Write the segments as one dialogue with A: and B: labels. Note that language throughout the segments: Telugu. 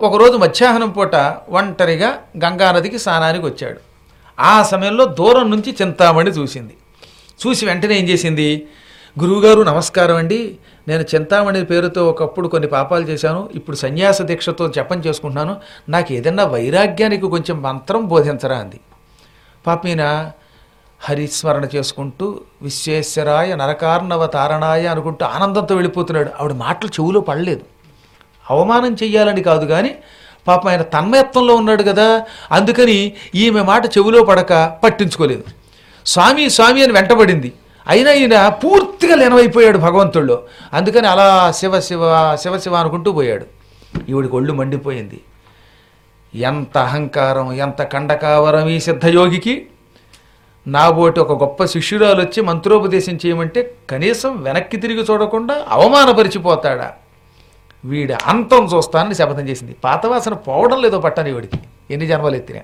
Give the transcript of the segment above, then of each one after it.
A: ఒకరోజు మధ్యాహ్నం పూట ఒంటరిగా గంగానదికి స్నానానికి వచ్చాడు ఆ సమయంలో దూరం నుంచి చింతామణి చూసింది చూసి వెంటనే ఏం చేసింది గురువుగారు నమస్కారం అండి నేను చింతామణి పేరుతో ఒకప్పుడు కొన్ని పాపాలు చేశాను ఇప్పుడు సన్యాస దీక్షతో జపం చేసుకుంటున్నాను నాకు ఏదన్నా వైరాగ్యానికి కొంచెం మంత్రం బోధించరా అంది పాపీన హరిస్మరణ చేసుకుంటూ విశ్వేశ్వరాయ నరకార్ణవ తారణాయ అనుకుంటూ ఆనందంతో వెళ్ళిపోతున్నాడు ఆవిడ మాటలు చెవులో పడలేదు అవమానం చెయ్యాలని కాదు కానీ పాపం ఆయన తన్మయత్వంలో ఉన్నాడు కదా అందుకని ఈమె మాట చెవిలో పడక పట్టించుకోలేదు స్వామి స్వామి అని వెంటబడింది అయినా ఈయన పూర్తిగా లీనమైపోయాడు భగవంతుల్లో అందుకని అలా శివ శివ శివ శివ అనుకుంటూ పోయాడు ఈవిడికి ఒళ్ళు మండిపోయింది ఎంత అహంకారం ఎంత కండకావరం ఈ సిద్ధయోగికి నాబోటి ఒక గొప్ప శిష్యురాలు వచ్చి మంత్రోపదేశం చేయమంటే కనీసం వెనక్కి తిరిగి చూడకుండా అవమానపరిచిపోతాడా వీడి అంతం చూస్తానని శపథం చేసింది పాతవాసన పోవడం లేదో పట్టని వీడికి ఎన్ని జన్మలు ఎత్తినా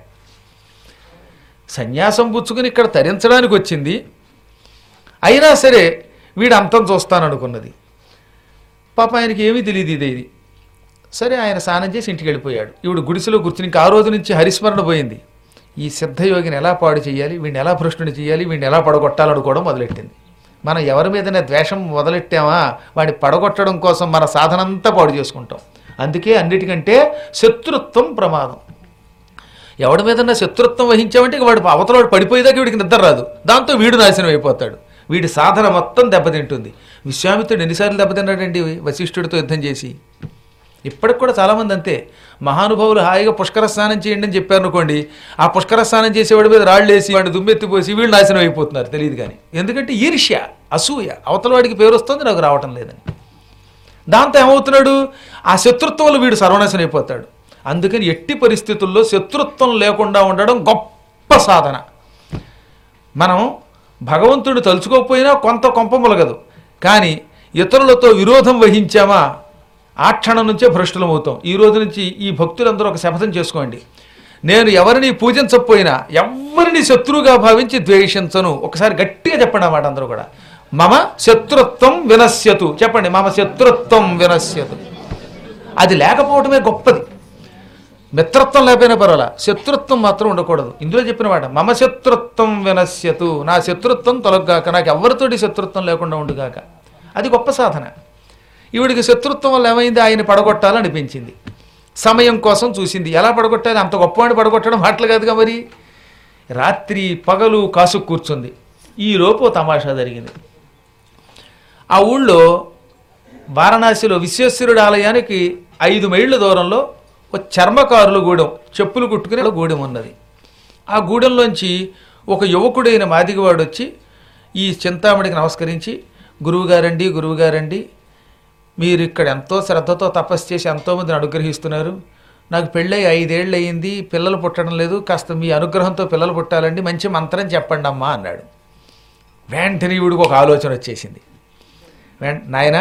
A: సన్యాసం పుచ్చుకుని ఇక్కడ తరించడానికి వచ్చింది అయినా సరే వీడు అంతం చూస్తాననుకున్నది పాప ఆయనకి ఏమీ తెలియదు ఇది ఇది సరే ఆయన స్నానం చేసి ఇంటికి వెళ్ళిపోయాడు ఈవిడ గుడిసెలో కూర్చుని ఇంకా ఆ రోజు నుంచి హరిస్మరణ పోయింది ఈ సిద్ధయోగిని ఎలా పాడు చేయాలి వీడిని ఎలా భ్రష్టుని చేయాలి వీడిని ఎలా పడగొట్టాలనుకోవడం మొదలెట్టింది మనం ఎవరి మీదనే ద్వేషం మొదలెట్టామా వాడిని పడగొట్టడం కోసం మన సాధనంతా పాడు చేసుకుంటాం అందుకే అన్నిటికంటే శత్రుత్వం ప్రమాదం ఎవడి మీదన్నా శత్రుత్వం వహించామంటే ఇక వాడు అవతలవాడు పడిపోయేదాకా వీడికి నిద్ర రాదు దాంతో వీడు నాశనం అయిపోతాడు వీడి సాధన మొత్తం దెబ్బతింటుంది విశ్వామిత్రుడు ఎన్నిసార్లు దెబ్బతిన్నాడండి వశిష్ఠుడితో యుద్ధం చేసి ఇప్పటికి కూడా చాలామంది అంతే మహానుభావులు హాయిగా పుష్కర స్నానం చేయండి అని చెప్పారు అనుకోండి ఆ పుష్కర స్నానం చేసేవాడి మీద రాళ్ళు వేసి వాడిని దుమ్మెత్తిపోసి వీళ్ళు నాశనం అయిపోతున్నారు తెలియదు కానీ ఎందుకంటే ఈర్ష్య అసూయ అవతల వాడికి పేరు వస్తుంది నాకు రావటం లేదని దాంతో ఏమవుతున్నాడు ఆ శత్రుత్వంలో వీడు సర్వనాశనం అయిపోతాడు అందుకని ఎట్టి పరిస్థితుల్లో శత్రుత్వం లేకుండా ఉండడం గొప్ప సాధన మనం భగవంతుడు తలుచుకోకపోయినా కొంత కొంప మొలగదు కానీ ఇతరులతో విరోధం వహించామా ఆ క్షణం నుంచే భ్రష్టులం అవుతాం ఈ రోజు నుంచి ఈ భక్తులందరూ ఒక శపథం చేసుకోండి నేను ఎవరిని పూజించకపోయినా ఎవరిని శత్రువుగా భావించి ద్వేషించను ఒకసారి గట్టిగా చెప్పండి అన్నమాట అందరూ కూడా మమ శత్రుత్వం వినశ్యతు చెప్పండి మమ శత్రుత్వం వినశ్యతు అది లేకపోవడమే గొప్పది మిత్రత్వం లేకపోయినా పర్వాలా శత్రుత్వం మాత్రం ఉండకూడదు ఇందులో చెప్పిన మాట మమ శత్రుత్వం వినశ్యతు నా శత్రుత్వం తొలగాక నాకు ఎవరితోటి శత్రుత్వం లేకుండా ఉండుగాక అది గొప్ప సాధన ఈవిడికి శత్రుత్వం వల్ల ఏమైంది ఆయన పడగొట్టాలనిపించింది సమయం కోసం చూసింది ఎలా పడగొట్టాలి అంత గొప్పవాడిని పడగొట్టడం మాటలు కాదుగా మరి రాత్రి పగలు కాసు కూర్చుంది ఈలోపు ఓ తమాషా జరిగింది ఆ ఊళ్ళో వారణాసిలో విశ్వేశ్వరుడు ఆలయానికి ఐదు మైళ్ళ దూరంలో ఒక చర్మకారుల గూడెం చెప్పులు కుట్టుకునే ఒక గూడెం ఉన్నది ఆ గూడెంలోంచి ఒక యువకుడైన మాదిగవాడు వచ్చి ఈ చింతామణికి నమస్కరించి గురువుగారండి గురువుగారండి మీరు ఇక్కడ ఎంతో శ్రద్ధతో తపస్సు చేసి ఎంతోమందిని అనుగ్రహిస్తున్నారు నాకు పెళ్ళై ఐదేళ్ళు అయ్యింది పిల్లలు పుట్టడం లేదు కాస్త మీ అనుగ్రహంతో పిల్లలు పుట్టాలండి మంచి మంత్రం చెప్పండి అమ్మా అన్నాడు వెంటనే ఈవిడికి ఒక ఆలోచన వచ్చేసింది వెంట నాయన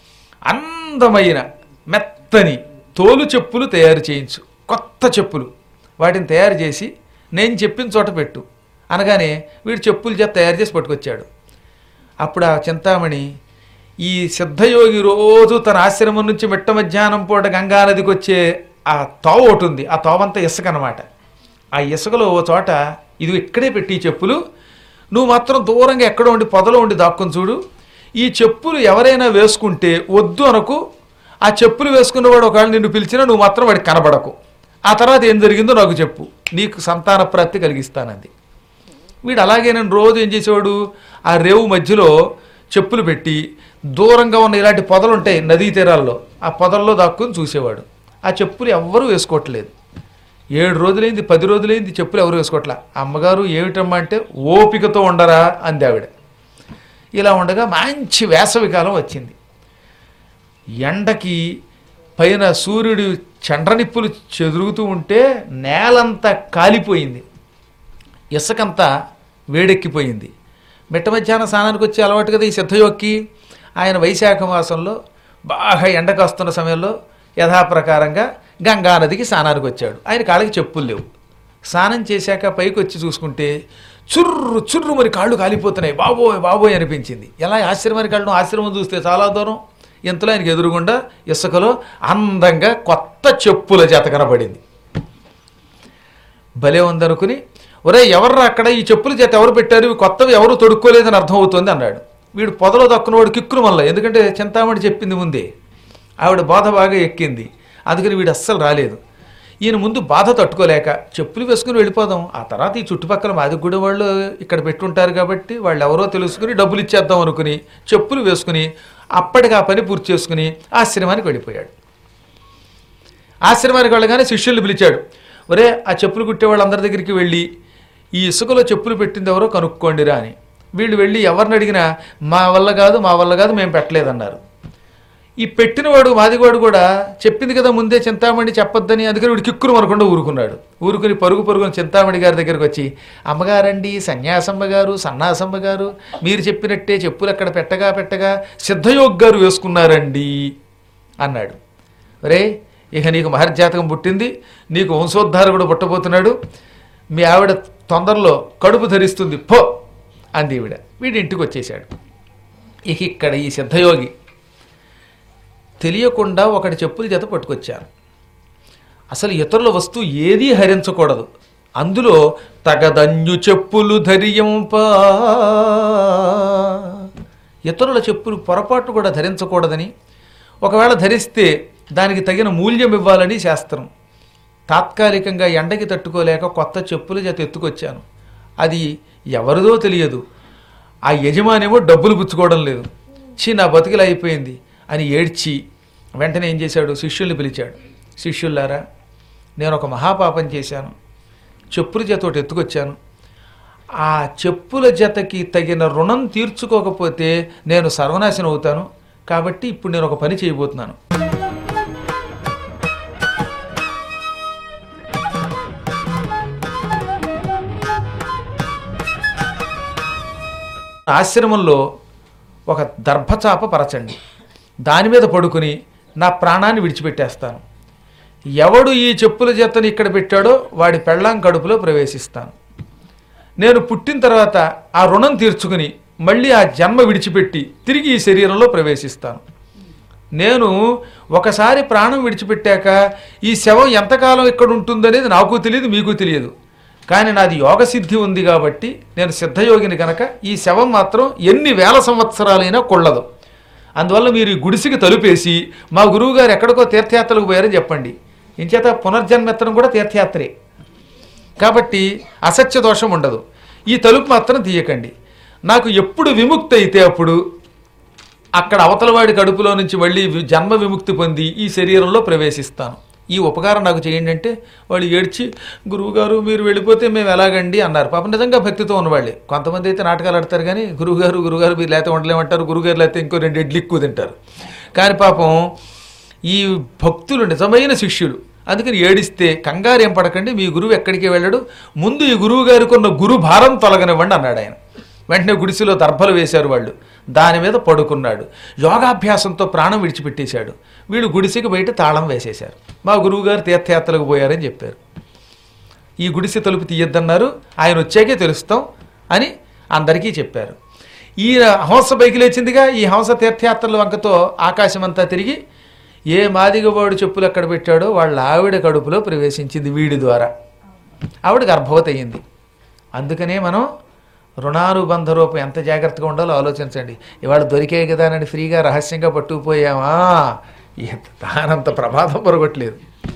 A: అందమైన మెత్తని తోలు చెప్పులు తయారు చేయించు కొత్త చెప్పులు వాటిని తయారు చేసి నేను చెప్పిన చోట పెట్టు అనగానే వీడు చెప్పులు చేత తయారు చేసి పట్టుకొచ్చాడు అప్పుడు ఆ చింతామణి ఈ సిద్ధయోగి రోజు తన ఆశ్రమం నుంచి మిట్ట మధ్యాహ్నం పూట గంగా నదికి వచ్చే ఆ తోవ ఒకటి ఉంది ఆ తోవంతా ఇసుక అనమాట ఆ ఇసుకలో ఓ చోట ఇది ఇక్కడే పెట్టి ఈ చెప్పులు నువ్వు మాత్రం దూరంగా ఎక్కడో ఉండి పొదలో ఉండి దాక్కుని చూడు ఈ చెప్పులు ఎవరైనా వేసుకుంటే వద్దు అనకు ఆ చెప్పులు వేసుకున్నవాడు ఒకవేళ నిన్ను పిలిచినా నువ్వు మాత్రం వాడికి కనబడకు ఆ తర్వాత ఏం జరిగిందో నాకు చెప్పు నీకు సంతాన ప్రాప్తి కలిగిస్తానంది వీడు అలాగే నేను రోజు ఏం చేసేవాడు ఆ రేవు మధ్యలో చెప్పులు పెట్టి దూరంగా ఉన్న ఇలాంటి పొదలు ఉంటాయి నదీ తీరాల్లో ఆ పొదల్లో దాక్కుని చూసేవాడు ఆ చెప్పులు ఎవ్వరూ వేసుకోవట్లేదు ఏడు రోజులైంది పది రోజులైంది చెప్పులు ఎవరు వేసుకోవట్లా అమ్మగారు ఏమిటమ్మా అంటే ఓపికతో ఉండరా అంది ఆవిడ ఇలా ఉండగా మంచి వేసవికాలం వచ్చింది ఎండకి పైన సూర్యుడు చండ్రనిప్పులు చెదురుగుతూ ఉంటే నేలంతా కాలిపోయింది ఇసుకంతా వేడెక్కిపోయింది మిట్ట మధ్యాహ్నం స్నానానికి వచ్చే అలవాటు కదా ఈ సిద్ధయోక్కి ఆయన వైశాఖ మాసంలో బాగా ఎండ కాస్తున్న సమయంలో యథాప్రకారంగా గంగా నదికి స్నానానికి వచ్చాడు ఆయన కాళ్ళకి చెప్పులు లేవు స్నానం చేశాక పైకి వచ్చి చూసుకుంటే చుర్రు చుర్రు మరి కాళ్ళు కాలిపోతున్నాయి బాబోయ్ బాబోయ్ అనిపించింది ఎలా ఆశ్రమానికి వెళ్ళడం ఆశ్రమం చూస్తే చాలా దూరం ఇంతలో ఆయనకి ఎదురుగుండా ఇసుకలో అందంగా కొత్త చెప్పుల జత కనబడింది భలే ఉందనుకుని ఒరే ఎవర్రా అక్కడ ఈ చెప్పుల చేత ఎవరు పెట్టారు ఇవి కొత్తవి ఎవరు తొడుక్కోలేదని అర్థం అవుతుంది అన్నాడు వీడు పొదలో దక్కునవాడు కిక్కులు మళ్ళీ ఎందుకంటే చింతామణి చెప్పింది ముందే ఆవిడ బాధ బాగా ఎక్కింది అందుకని వీడు అస్సలు రాలేదు ఈయన ముందు బాధ తట్టుకోలేక చెప్పులు వేసుకుని వెళ్ళిపోదాం ఆ తర్వాత ఈ చుట్టుపక్కల మాది కూడా వాళ్ళు ఇక్కడ పెట్టుంటారు కాబట్టి వాళ్ళు ఎవరో తెలుసుకుని డబ్బులు ఇచ్చేద్దాం అనుకుని చెప్పులు వేసుకుని అప్పటికి ఆ పని పూర్తి చేసుకుని ఆశ్రమానికి వెళ్ళిపోయాడు ఆశ్రమానికి వెళ్ళగానే శిష్యుల్ని పిలిచాడు ఒరే ఆ చెప్పులు కుట్టే వాళ్ళందరి దగ్గరికి వెళ్ళి ఈ ఇసుకలో చెప్పులు పెట్టింది ఎవరో కనుక్కోండిరా అని వీళ్ళు వెళ్ళి ఎవరిని అడిగినా మా వల్ల కాదు మా వల్ల కాదు మేము పెట్టలేదన్నారు ఈ పెట్టినవాడు మాదివాడు కూడా చెప్పింది కదా ముందే చింతామణి చెప్పొద్దని అందుకని వీడు కిక్కురు మనకుండా ఊరుకున్నాడు ఊరుకుని పరుగు పరుగుని చింతామణి గారి దగ్గరికి వచ్చి అమ్మగారండి సన్యాసమ్మ గారు సన్నాసమ్మ గారు మీరు చెప్పినట్టే చెప్పులు అక్కడ పెట్టగా పెట్టగా సిద్ధయోగ్ గారు వేసుకున్నారండి అన్నాడు రే ఇక నీకు మహర్జాతకం పుట్టింది నీకు వంశోద్ధారకుడు పుట్టబోతున్నాడు మీ ఆవిడ తొందరలో కడుపు ధరిస్తుంది పో అంది ఈవిడ వీడి ఇంటికి వచ్చేసాడు ఇక ఇక్కడ ఈ సిద్ధయోగి తెలియకుండా ఒకటి చెప్పుల చేత పట్టుకొచ్చాను అసలు ఇతరుల వస్తువు ఏదీ హరించకూడదు అందులో తగదన్యు చెప్పులు ధరియంప ఇతరుల చెప్పులు పొరపాటు కూడా ధరించకూడదని ఒకవేళ ధరిస్తే దానికి తగిన మూల్యం ఇవ్వాలని శాస్త్రం తాత్కాలికంగా ఎండకి తట్టుకోలేక కొత్త చెప్పుల చేత ఎత్తుకొచ్చాను అది ఎవరిదో తెలియదు ఆ యజమానేమో డబ్బులు పుచ్చుకోవడం లేదు ఛీ నా బతుకులు అయిపోయింది అని ఏడ్చి వెంటనే ఏం చేశాడు శిష్యుల్ని పిలిచాడు శిష్యుల్లారా నేను ఒక మహాపాపం చేశాను చెప్పుల చేతోటి ఎత్తుకొచ్చాను ఆ చెప్పుల జతకి తగిన రుణం తీర్చుకోకపోతే నేను సర్వనాశనం అవుతాను కాబట్టి ఇప్పుడు నేను ఒక పని చేయబోతున్నాను ఆశ్రమంలో ఒక దర్భచాప పరచండి దాని మీద పడుకుని నా ప్రాణాన్ని విడిచిపెట్టేస్తాను ఎవడు ఈ చెప్పుల జతని ఇక్కడ పెట్టాడో వాడి పెళ్ళాం కడుపులో ప్రవేశిస్తాను నేను పుట్టిన తర్వాత ఆ రుణం తీర్చుకుని మళ్ళీ ఆ జన్మ విడిచిపెట్టి తిరిగి ఈ శరీరంలో ప్రవేశిస్తాను నేను ఒకసారి ప్రాణం విడిచిపెట్టాక ఈ శవం ఎంతకాలం ఇక్కడ ఉంటుందనేది నాకు తెలియదు మీకు తెలియదు కానీ నాది యోగ సిద్ధి ఉంది కాబట్టి నేను సిద్ధయోగిని కనుక ఈ శవం మాత్రం ఎన్ని వేల సంవత్సరాలైనా కొళ్ళదు అందువల్ల మీరు ఈ గుడిసికి తలుపేసి మా గురువుగారు ఎక్కడికో తీర్థయాత్రలకు పోయారని చెప్పండి ఇంచేత పునర్జన్మెత్తడం కూడా తీర్థయాత్రే కాబట్టి అసత్య దోషం ఉండదు ఈ తలుపు మాత్రం తీయకండి నాకు ఎప్పుడు విముక్తి అయితే అప్పుడు అక్కడ అవతలవాడి కడుపులో నుంచి మళ్ళీ వి- జన్మ విముక్తి పొంది ఈ శరీరంలో ప్రవేశిస్తాను ఈ ఉపకారం నాకు చేయండి అంటే వాళ్ళు ఏడ్చి గురువుగారు మీరు వెళ్ళిపోతే మేము ఎలాగండి అన్నారు పాపం నిజంగా భక్తితో ఉన్నవాళ్ళే కొంతమంది అయితే నాటకాలు ఆడతారు కానీ గురువుగారు గురువుగారు మీరు లేకపోతే ఉండలేమంటారు గురువుగారు లేకపోతే ఇంకో రెండు ఇడ్లు ఎక్కువ తింటారు కానీ పాపం ఈ భక్తులు నిజమైన శిష్యులు అందుకని ఏడిస్తే కంగారు ఏం పడకండి మీ గురువు ఎక్కడికి వెళ్ళడు ముందు ఈ గురువు గారికి ఉన్న గురు భారం తొలగనివ్వండి అన్నాడు ఆయన వెంటనే గుడిసెలో దర్భలు వేశారు వాళ్ళు దాని మీద పడుకున్నాడు యోగాభ్యాసంతో ప్రాణం విడిచిపెట్టేశాడు వీళ్ళు గుడిసెకి బయట తాళం వేసేశారు మా గురువుగారు తీర్థయాత్రలకు పోయారని చెప్పారు ఈ గుడిసె తలుపు తీయద్దన్నారు ఆయన వచ్చాకే తెలుస్తాం అని అందరికీ చెప్పారు ఈ హంస పైకి లేచిందిగా ఈ హంస తీర్థయాత్రల వంకతో ఆకాశమంతా తిరిగి ఏ మాదిగవాడు చెప్పులు ఎక్కడ పెట్టాడో వాళ్ళ ఆవిడ కడుపులో ప్రవేశించింది వీడి ద్వారా ఆవిడ గర్భవతి అయ్యింది అందుకనే మనం రుణానుబంధ రూపం ఎంత జాగ్రత్తగా ఉండాలో ఆలోచించండి ఇవాళ దొరికే కదా అని ఫ్రీగా రహస్యంగా పట్టుకుపోయామా ఎంత దానంత ప్రమాదం పొరగట్లేదు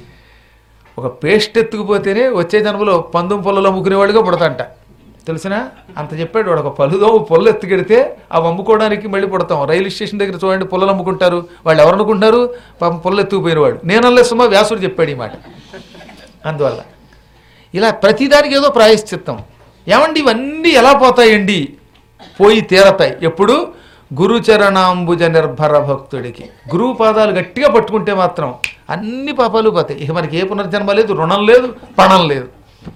A: ఒక పేస్ట్ ఎత్తుకుపోతేనే వచ్చే జన్మలో పందుం పొలలో అమ్ముకునేవాడుగా పుడతంట తెలిసినా అంత చెప్పాడు వాడు ఒక పలుదో పొల్లు ఎత్తుకెడితే అవి అమ్ముకోవడానికి మళ్ళీ పుడతాం రైలు స్టేషన్ దగ్గర చూడండి పొల్లలు అమ్ముకుంటారు వాళ్ళు ఎవరు అనుకుంటున్నారు పాపం పొల్లు ఎత్తుకుపోయినవాడు నేనల్లే సుమా వ్యాసుడు చెప్పాడు ఈ మాట అందువల్ల ఇలా ప్రతిదానికి ఏదో ప్రాయశ్చిత్తం ఏమండి ఇవన్నీ ఎలా పోతాయండి పోయి తీరతాయి ఎప్పుడు గురుచరణాంబుజ నిర్భర భక్తుడికి గురువు పాదాలు గట్టిగా పట్టుకుంటే మాత్రం అన్ని పాపాలు పోతాయి ఇక మనకి ఏ పునర్జన్మ లేదు రుణం లేదు పణం లేదు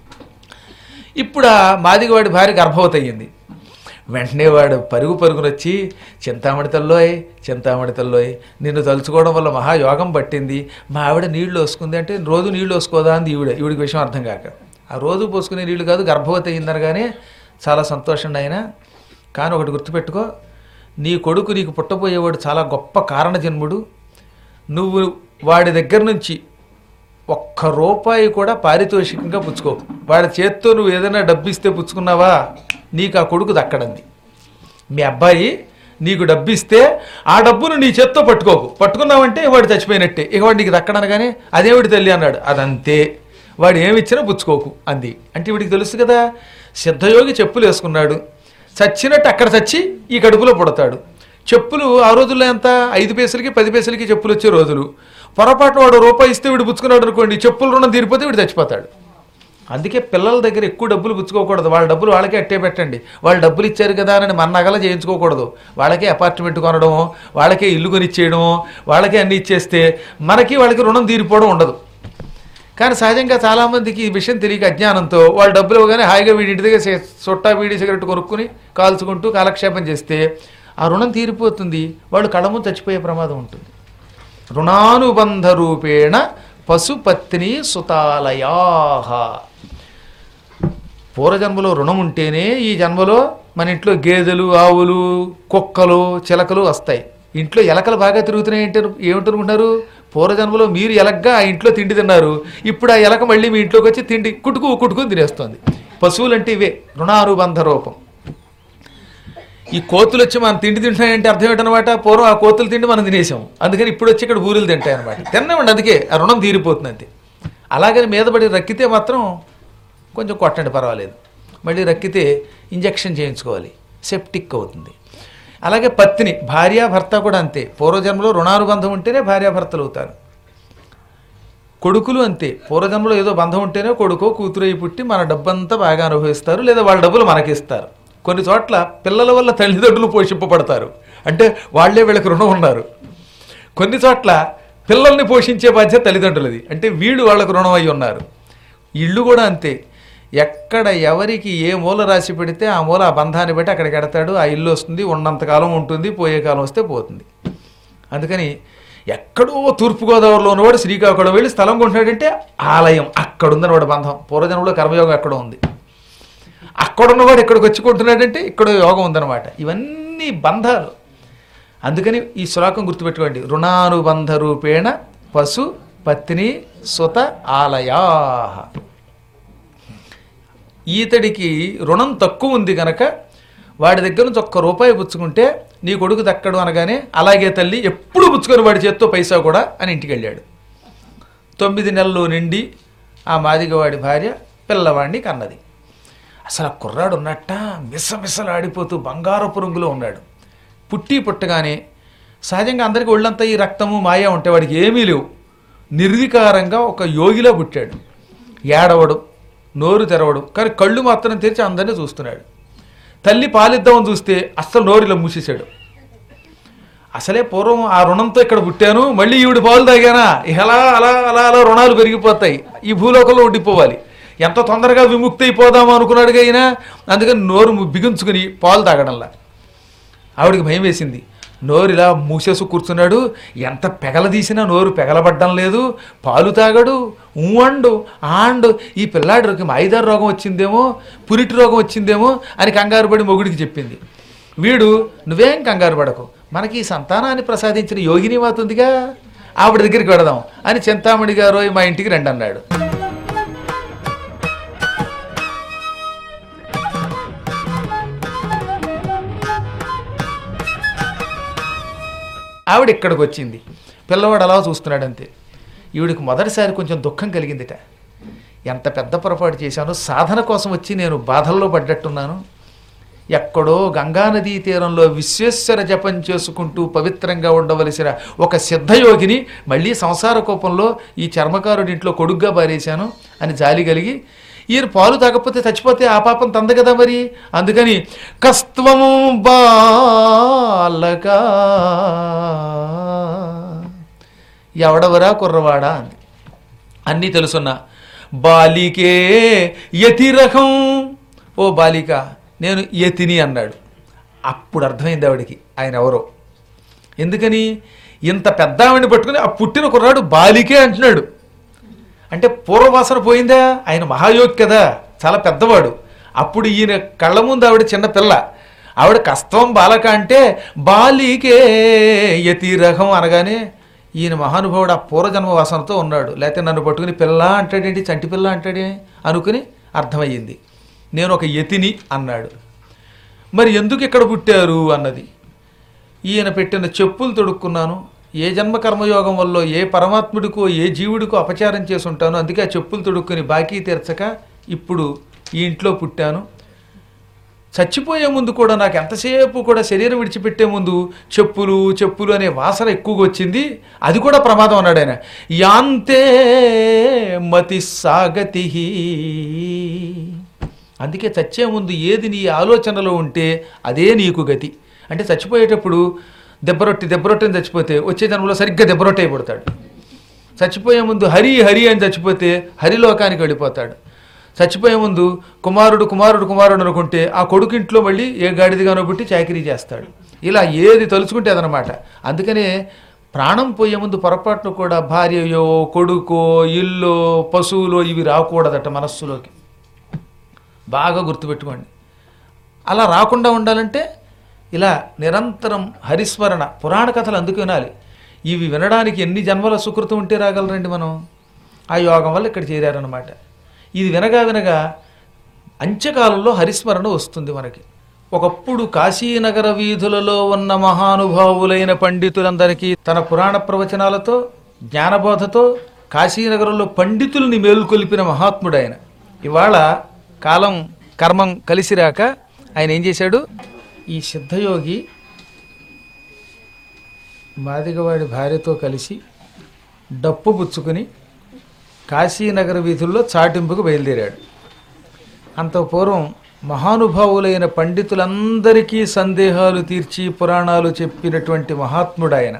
A: ఇప్పుడు ఆ మాదిగవాడి భార్య గర్భవతి అయ్యింది వెంటనే వాడు పరుగు పరుగున వచ్చి చింతామణి తల్లోయ్ చింతామణి తల్లోయ్ నిన్ను తలుచుకోవడం వల్ల మహాయోగం పట్టింది మా ఆవిడ నీళ్లు వసుకుంది అంటే రోజు నీళ్లు వసుకోదా అంది ఈవిడ ఈవిడికి విషయం అర్థం కాక ఆ రోజు పోసుకునే నీళ్లు కాదు గర్భవతి అయిందనగానే చాలా సంతోషం ఆయన కానీ ఒకటి గుర్తుపెట్టుకో నీ కొడుకు నీకు పుట్టబోయేవాడు చాలా గొప్ప కారణజన్ముడు నువ్వు వాడి దగ్గర నుంచి ఒక్క రూపాయి కూడా పారితోషికంగా పుచ్చుకోకు వాడి చేత్తో నువ్వు ఏదైనా డబ్బు ఇస్తే పుచ్చుకున్నావా నీకు ఆ కొడుకు దక్కడంది మీ అబ్బాయి నీకు డబ్బు ఇస్తే ఆ డబ్బును నీ చేత్తో పట్టుకోకు పట్టుకున్నావంటే వాడు చచ్చిపోయినట్టే ఇక వాడు నీకు దక్కడనగానే అదేవిడి తల్లి అన్నాడు అదంతే వాడు ఏమి ఇచ్చినా పుచ్చుకోకు అంది అంటే వీడికి తెలుసు కదా సిద్ధయోగి చెప్పులు వేసుకున్నాడు చచ్చినట్టు అక్కడ చచ్చి ఈ కడుపులో పుడతాడు చెప్పులు ఆ రోజుల్లో ఎంత ఐదు పైసలకి పది పైసలకి చెప్పులు వచ్చే రోజులు పొరపాటు వాడు రూపాయి ఇస్తే వీడు పుచ్చుకున్నాడు అనుకోండి చెప్పులు రుణం తీరిపోతే వీడు చచ్చిపోతాడు అందుకే పిల్లల దగ్గర ఎక్కువ డబ్బులు పుచ్చుకోకూడదు వాళ్ళ డబ్బులు వాళ్ళకే అట్టే పెట్టండి వాళ్ళు డబ్బులు ఇచ్చారు కదా అని మన నగల చేయించుకోకూడదు వాళ్ళకే అపార్ట్మెంట్ కొనడమో వాళ్ళకే ఇల్లు కొనిచ్చేయడమో వాళ్ళకే అన్ని ఇచ్చేస్తే మనకి వాళ్ళకి రుణం తీరిపోవడం ఉండదు కానీ సహజంగా చాలామందికి ఈ విషయం తెలియక అజ్ఞానంతో వాళ్ళు డబ్బులు ఇవ్వగానే హాయిగా వీడి ఇంటి దగ్గర సే- సొట్టా వీడి సిగరెట్ కొనుక్కుని కాల్చుకుంటూ కాలక్షేపం చేస్తే ఆ రుణం తీరిపోతుంది వాళ్ళు కళ్ళము చచ్చిపోయే ప్రమాదం ఉంటుంది రుణానుబంధ రూపేణ పశుపత్ని సుతాలయాహ పూర్వజన్మలో రుణం ఉంటేనే ఈ జన్మలో మన ఇంట్లో గేదెలు ఆవులు కుక్కలు చిలకలు వస్తాయి ఇంట్లో ఎలకలు బాగా తిరుగుతున్నాయి ఏంటి ఏమిటనుకుంటున్నారు పూర్వజన్మలో మీరు ఎలగ్గా ఆ ఇంట్లో తిండి తిన్నారు ఇప్పుడు ఆ ఎలక మళ్ళీ మీ ఇంట్లోకి వచ్చి తిండి కుటుకు కుటుకుని తినేస్తుంది పశువులు అంటే ఇవే రుణానుబంధ రూపం ఈ కోతులు వచ్చి మనం తిండి తింటున్నాయంటే అర్థం ఏంటనమాట పూర్వం ఆ కోతులు తిండి మనం తినేసాం అందుకని ఇప్పుడు వచ్చి ఇక్కడ ఊరులు తింటాయి అనమాట తిన్నామండి అందుకే ఆ రుణం తీరిపోతుంది అంతే అలాగని మీద పడి రక్కితే మాత్రం కొంచెం కొట్టండి పర్వాలేదు మళ్ళీ రక్కితే ఇంజెక్షన్ చేయించుకోవాలి సెప్టిక్ అవుతుంది అలాగే పత్ని భార్య భర్త కూడా అంతే పూర్వజన్మలో రుణానుబంధం ఉంటేనే భార్యాభర్తలు అవుతారు కొడుకులు అంతే పూర్వజన్మలో ఏదో బంధం ఉంటేనే కొడుకో కూతురై పుట్టి మన డబ్బంతా బాగా అనుభవిస్తారు లేదా వాళ్ళ డబ్బులు మనకిస్తారు కొన్ని చోట్ల పిల్లల వల్ల తల్లిదండ్రులు పోషింపబడతారు అంటే వాళ్ళే వీళ్ళకి రుణం ఉన్నారు కొన్ని చోట్ల పిల్లల్ని పోషించే బాధ్యత తల్లిదండ్రులది అంటే వీళ్ళు వాళ్ళకు రుణం అయి ఉన్నారు ఇల్లు కూడా అంతే ఎక్కడ ఎవరికి ఏ మూల రాసి పెడితే ఆ మూల ఆ బంధాన్ని బట్టి అక్కడికి ఎడతాడు ఆ ఇల్లు వస్తుంది ఉన్నంతకాలం ఉంటుంది పోయే కాలం వస్తే పోతుంది అందుకని ఎక్కడో తూర్పుగోదావరిలో ఉన్నవాడు శ్రీకాకుళం వెళ్ళి స్థలం కొంటున్నాడంటే ఆలయం అక్కడ ఉందని వాడు బంధం పూర్వజనంలో కర్మయోగం ఎక్కడ ఉంది అక్కడ ఉన్నవాడు ఇక్కడికి వచ్చి కొంటున్నాడంటే ఇక్కడ యోగం ఉందన్నమాట ఇవన్నీ బంధాలు అందుకని ఈ శ్లోకం గుర్తుపెట్టుకోండి రుణానుబంధ రూపేణ పశు పత్ని సుత ఆలయా ఈతడికి రుణం తక్కువ ఉంది గనక వాడి దగ్గర నుంచి ఒక్క రూపాయి పుచ్చుకుంటే నీ కొడుకు దక్కడు అనగానే అలాగే తల్లి ఎప్పుడు పుచ్చుకొని వాడి చేత్తో పైసా కూడా అని ఇంటికి వెళ్ళాడు తొమ్మిది నెలలు నిండి ఆ మాదిగవాడి భార్య పిల్లవాడిని కన్నది అసలు ఆ కుర్రాడు ఉన్నట్ట మిసమిసలాడిపోతూ బంగారపు రంగులో ఉన్నాడు పుట్టి పుట్టగానే సహజంగా అందరికీ ఒళ్ళంతా ఈ రక్తము మాయ ఉంటే వాడికి ఏమీ లేవు నిర్వికారంగా ఒక యోగిలా పుట్టాడు ఏడవడు నోరు తెరవడు కానీ కళ్ళు మాత్రం తెరిచి అందరినీ చూస్తున్నాడు తల్లి పాలిద్దామని చూస్తే అస్సలు నోరులో మూసేశాడు అసలే పూర్వం ఆ రుణంతో ఇక్కడ పుట్టాను మళ్ళీ ఈవిడ పాలు తాగానా ఇలా అలా అలా అలా రుణాలు పెరిగిపోతాయి ఈ భూలోకంలో ఉండిపోవాలి ఎంత తొందరగా విముక్తి అయిపోదాం అనుకున్నాడుగా అయినా అందుకని నోరు బిగించుకుని పాలు తాగడంలా ఆవిడికి భయం వేసింది నోరు ఇలా మూసేసు కూర్చున్నాడు ఎంత పెగలదీసినా నోరు పెగలబడ్డం లేదు పాలు తాగడు ఊండు ఆండు ఈ పిల్లాడికి ఐదారు రోగం వచ్చిందేమో పురిటి రోగం వచ్చిందేమో అని కంగారు పడి మొగుడికి చెప్పింది వీడు నువ్వేం కంగారు పడకు మనకి ఈ సంతానాన్ని ప్రసాదించిన యోగిని మాత ఉందిగా ఆవిడ దగ్గరికి వెడదాం అని చింతామణి గారు మా ఇంటికి రండి అన్నాడు ఆవిడ ఇక్కడికి వచ్చింది పిల్లవాడు అలా చూస్తున్నాడు అంతే ఈవిడికి మొదటిసారి కొంచెం దుఃఖం కలిగిందిట ఎంత పెద్ద పొరపాటు చేశాను సాధన కోసం వచ్చి నేను బాధల్లో పడ్డట్టున్నాను ఎక్కడో గంగానదీ తీరంలో విశ్వేశ్వర జపం చేసుకుంటూ పవిత్రంగా ఉండవలసిన ఒక సిద్ధయోగిని మళ్ళీ సంసార కోపంలో ఈ చర్మకారుడి ఇంట్లో కొడుగ్గా పారేశాను అని జాలి కలిగి ఈయన పాలు తాగకపోతే చచ్చిపోతే ఆ పాపం తంద కదా మరి అందుకని కస్త్వము బాలక ఎవడవరా కుర్రవాడా అంది అన్నీ తెలుసున్నా బాలికే యతిరకం ఓ బాలిక నేను యతిని అన్నాడు అప్పుడు అర్థమైంది ఆవిడికి ఆయన ఎవరో ఎందుకని ఇంత పెద్ద ఆవిడని పట్టుకుని ఆ పుట్టిన కుర్రాడు బాలికే అంటున్నాడు అంటే పూర్వవాసన పోయిందా ఆయన మహాయోగి కదా చాలా పెద్దవాడు అప్పుడు ఈయన కళ్ళ ముందు ఆవిడ చిన్న పిల్ల ఆవిడ కస్తం బాలక అంటే బాలికే యతిరహం అనగానే ఈయన మహానుభావుడు ఆ పూర్వజన్మ వాసనతో ఉన్నాడు లేకపోతే నన్ను పట్టుకుని పిల్ల అంటాడేంటి చంటి పిల్ల అంటాడే అనుకుని అర్థమయ్యింది నేను ఒక యతిని అన్నాడు మరి ఎందుకు ఇక్కడ పుట్టారు అన్నది ఈయన పెట్టిన చెప్పులు తొడుక్కున్నాను ఏ జన్మ కర్మయోగం వల్ల ఏ పరమాత్ముడికో ఏ జీవుడికో అపచారం చేసి ఉంటాను అందుకే ఆ చెప్పులు తొడుక్కుని బాకీ తీర్చక ఇప్పుడు ఈ ఇంట్లో పుట్టాను చచ్చిపోయే ముందు కూడా నాకు ఎంతసేపు కూడా శరీరం విడిచిపెట్టే ముందు చెప్పులు చెప్పులు అనే వాసన ఎక్కువగా వచ్చింది అది కూడా ప్రమాదం అన్నాడు ఆయన యాంతే మతి సాగతి అందుకే చచ్చే ముందు ఏది నీ ఆలోచనలో ఉంటే అదే నీకు గతి అంటే చచ్చిపోయేటప్పుడు దెబ్బరొట్టి దెబ్బరొట్టని చచ్చిపోతే వచ్చే జన్మలో సరిగ్గా దెబ్బరొట్టి అయిపోతాడు చచ్చిపోయే ముందు హరి హరి అని చచ్చిపోతే హరిలోకానికి వెళ్ళిపోతాడు చచ్చిపోయే ముందు కుమారుడు కుమారుడు కుమారుడు అనుకుంటే ఆ కొడుకు ఇంట్లో మళ్ళీ ఏ గాడిదిగానో పుట్టి చాకరీ చేస్తాడు ఇలా ఏది తలుచుకుంటే అదనమాట అందుకనే ప్రాణం పోయే ముందు పొరపాటును కూడా భార్యయో కొడుకో ఇల్లు పశువులో ఇవి రాకూడదట మనస్సులోకి బాగా గుర్తుపెట్టుకోండి అలా రాకుండా ఉండాలంటే ఇలా నిరంతరం హరిస్మరణ పురాణ కథలు అందుకు వినాలి ఇవి వినడానికి ఎన్ని జన్మల సుకృతం ఉంటే రాగలరండి మనం ఆ యోగం వల్ల ఇక్కడ చేరారనమాట ఇది వినగా వినగా అంత్యకాలంలో హరిస్మరణ వస్తుంది మనకి ఒకప్పుడు కాశీనగర వీధులలో ఉన్న మహానుభావులైన పండితులందరికీ తన పురాణ ప్రవచనాలతో జ్ఞానబోధతో కాశీనగరంలో పండితుల్ని మేలుకొల్పిన మహాత్ముడు ఆయన ఇవాళ కాలం కర్మం కలిసిరాక ఆయన ఏం చేశాడు ఈ సిద్ధయోగి మాదిగవాడి భార్యతో కలిసి డప్పు పుచ్చుకుని కాశీనగర వీధుల్లో చాటింపుకు బయలుదేరాడు అంత పూర్వం మహానుభావులైన పండితులందరికీ సందేహాలు తీర్చి పురాణాలు చెప్పినటువంటి మహాత్ముడు ఆయన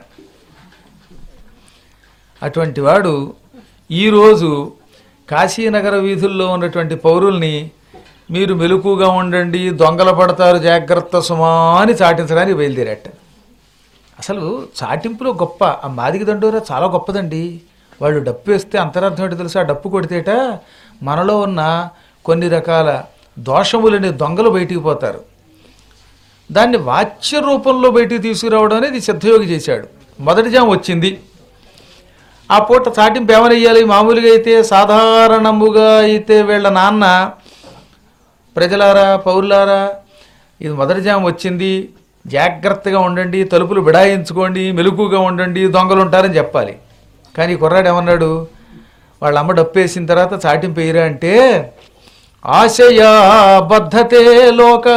A: అటువంటి వాడు ఈరోజు కాశీనగర వీధుల్లో ఉన్నటువంటి పౌరుల్ని మీరు మెలకుగా ఉండండి దొంగల పడతారు జాగ్రత్త సుమా అని చాటించడానికి బయలుదేరాట అసలు చాటింపులో గొప్ప ఆ మాదిగ దండోరా చాలా గొప్పదండి వాళ్ళు డప్పు వేస్తే అంతరార్థం ఏంటో తెలుసా ఆ డప్పు కొడితేట మనలో ఉన్న కొన్ని రకాల దోషములని దొంగలు బయటికి పోతారు దాన్ని వాచ్య రూపంలో బయటికి తీసుకురావడం అనేది సిద్ధయోగి చేశాడు మొదటి జాము వచ్చింది ఆ పూట చాటింపు ఏమనయ్యాలి మామూలుగా అయితే సాధారణముగా అయితే వీళ్ళ నాన్న ప్రజలారా పౌరులారా ఇది మొదటి జాము వచ్చింది జాగ్రత్తగా ఉండండి తలుపులు బిడాయించుకోండి మెలకుగా ఉండండి దొంగలు ఉంటారని చెప్పాలి కానీ ఈ కుర్రాడు ఏమన్నాడు వాళ్ళ అమ్మ డప్పు వేసిన తర్వాత చాటింపు వేయరా అంటే ఆశయా బద్ధతే లోక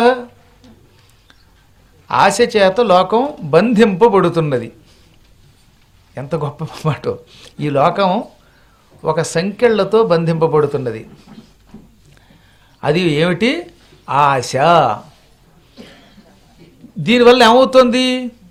A: ఆశ చేత లోకం బంధింపబడుతున్నది ఎంత గొప్ప మాట ఈ లోకం ఒక సంఖ్యలతో బంధింపబడుతున్నది అది ఏమిటి ఆశ దీనివల్ల ఏమవుతుంది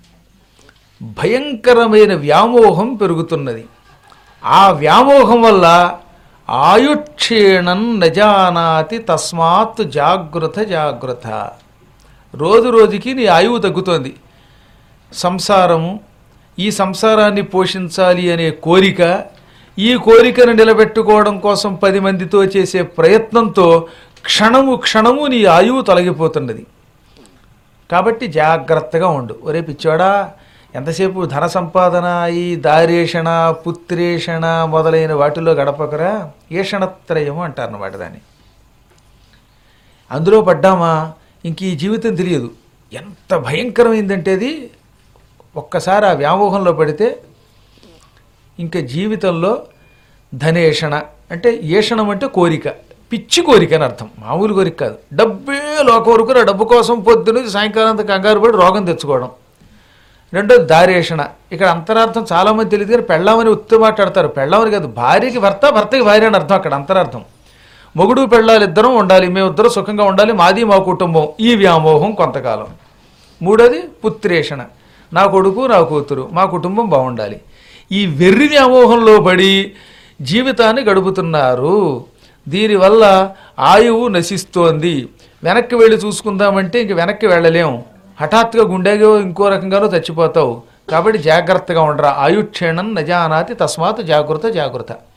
A: భయంకరమైన వ్యామోహం పెరుగుతున్నది ఆ వ్యామోహం వల్ల ఆయుక్షీణం నజానాతి తస్మాత్ జాగ్రత్త జాగ్రత్త రోజు రోజుకి నీ ఆయువు తగ్గుతోంది సంసారము ఈ సంసారాన్ని పోషించాలి అనే కోరిక ఈ కోరికను నిలబెట్టుకోవడం కోసం పది మందితో చేసే ప్రయత్నంతో క్షణము క్షణము నీ ఆయువు తొలగిపోతున్నది కాబట్టి జాగ్రత్తగా ఉండు ఒరే పిచ్చోడా ఎంతసేపు ధన సంపాదన ఈ దారేషణ పుత్రేషణ మొదలైన వాటిలో గడపకరా ఏషణత్రయము అంటారన్నమాట దాన్ని అందులో పడ్డామా ఇంక ఈ జీవితం తెలియదు ఎంత భయంకరమైందంటే అది ఒక్కసారి ఆ వ్యామోహంలో పడితే ఇంకా జీవితంలో ధనేషణ అంటే ఏషణం అంటే కోరిక పిచ్చి కోరిక అని అర్థం మామూలు కోరిక కాదు డబ్బే లోక వరకు నా డబ్బు కోసం పొద్దున సాయంకాలం అంతా కంగారు పడి రోగం తెచ్చుకోవడం రెండోది దారేషణ ఇక్కడ అంతరార్థం చాలా మంది తెలియదు కానీ పెళ్ళామని ఉత్తి మాట్లాడతారు పెళ్ళామని కాదు భార్యకి భర్త భర్తకి భార్య అని అర్థం అక్కడ అంతరార్థం మొగుడు పెళ్ళాలి ఇద్దరం ఉండాలి మేమిద్దరం సుఖంగా ఉండాలి మాది మా కుటుంబం ఈ వ్యామోహం కొంతకాలం మూడోది పుత్రేషణ నా కొడుకు నా కూతురు మా కుటుంబం బాగుండాలి ఈ వెర్రి వ్యామోహంలో పడి జీవితాన్ని గడుపుతున్నారు దీనివల్ల ఆయువు నశిస్తోంది వెనక్కి వెళ్ళి చూసుకుందామంటే ఇంక వెనక్కి వెళ్ళలేం హఠాత్తుగా గుండెగో ఇంకో రకంగానో చచ్చిపోతావు కాబట్టి జాగ్రత్తగా ఉండరా ఆయుక్షేణం నజానాతి తస్మాత్ జాగ్రత్త జాగ్రత్త